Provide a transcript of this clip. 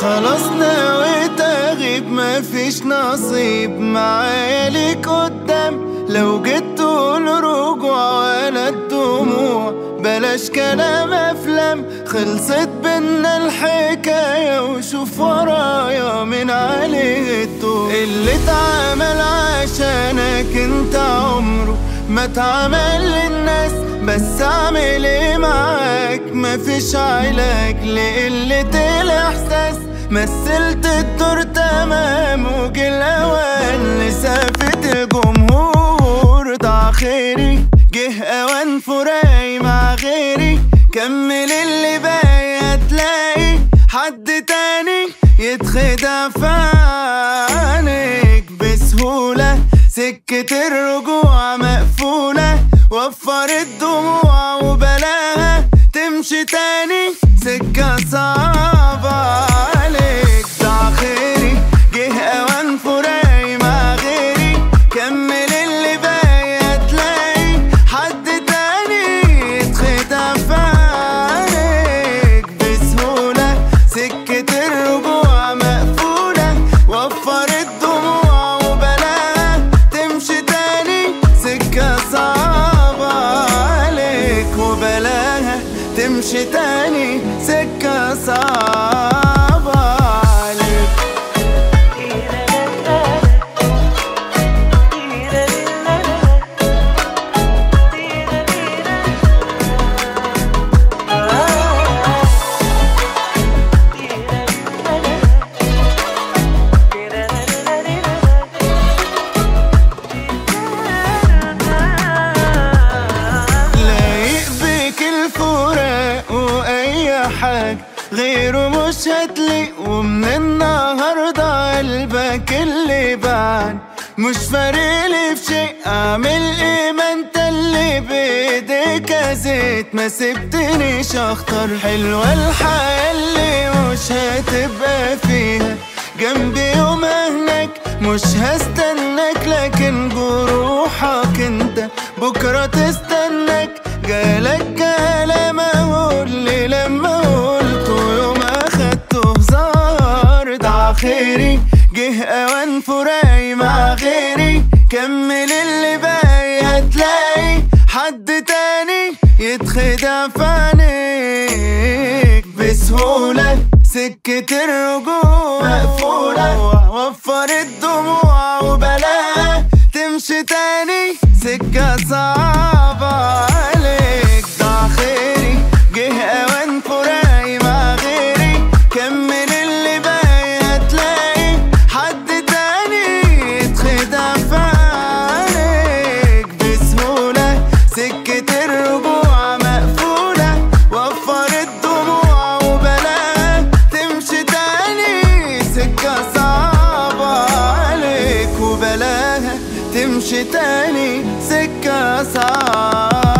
خلاص نويت اغيب مفيش نصيب معايا ليك قدام لو جيت تقول رجوع ولا الدموع بلاش كلام افلام خلصت بينا الحكاية وشوف ورايا من عليه الدور اللي اتعمل عشانك انت عمره ما اتعمل للناس بس اعمل ايه معاك مفيش علاج لقلة الاحساس مثلت الدور تمام وجه الاوان لسافة الجمهور ضاع خيري جه اوان فراقي مع غيري كمل اللي باقي هتلاقي حد تاني يتخدع في عينيك بسهولة سكة الرجوع مقفولة وفر الدموع وبلاها تمشي تاني سكة صعبة عليك ضاع خيري جه اوان فراقي مع غيري كمل اللي باقي هتلاقي حد تاني يتخدع في عينيك بسهولة سكة الرجوع مقفولة وفر الدموع وبلاها تمشي تاني سكة صعبة عليك وبلاها تمشي تاني سكة صعبة عليك لايق بيك الفراق واي حاجة غيره مش هتليق ومن النهاردة قلبك اللي بعد مش فارقلي في شيء اعمل ايه ما انت اللي بايديك ازيت ما سبتنيش اختار حلوة الحياة اللي مش هتبقى فيها جنبي يوم هناك مش هستناك لكن جروحك انت بكرة تستناك جالك كلام اقول لي لما قلته يوم اخدته هزار ضاع خيري جه اوان فراقي مع غيري كمل اللي باقي هتلاقي حد تاني يتخدع في عينيك بسهولة سكة الرجوع مقفولة وفر الدموع وبلاها تمشي تاني سكة صعبة عليك ضاع خيري جه اوان فراقي مع غيري كمل اللي باقي هتلاقي حد تاني يتخدع في عينيك بسهولة سكة الرجوع مقفولة وفر الدموع وبلاها تمشي تاني سكة صعبة عليك وبلاها تمشي تاني سكة صعبة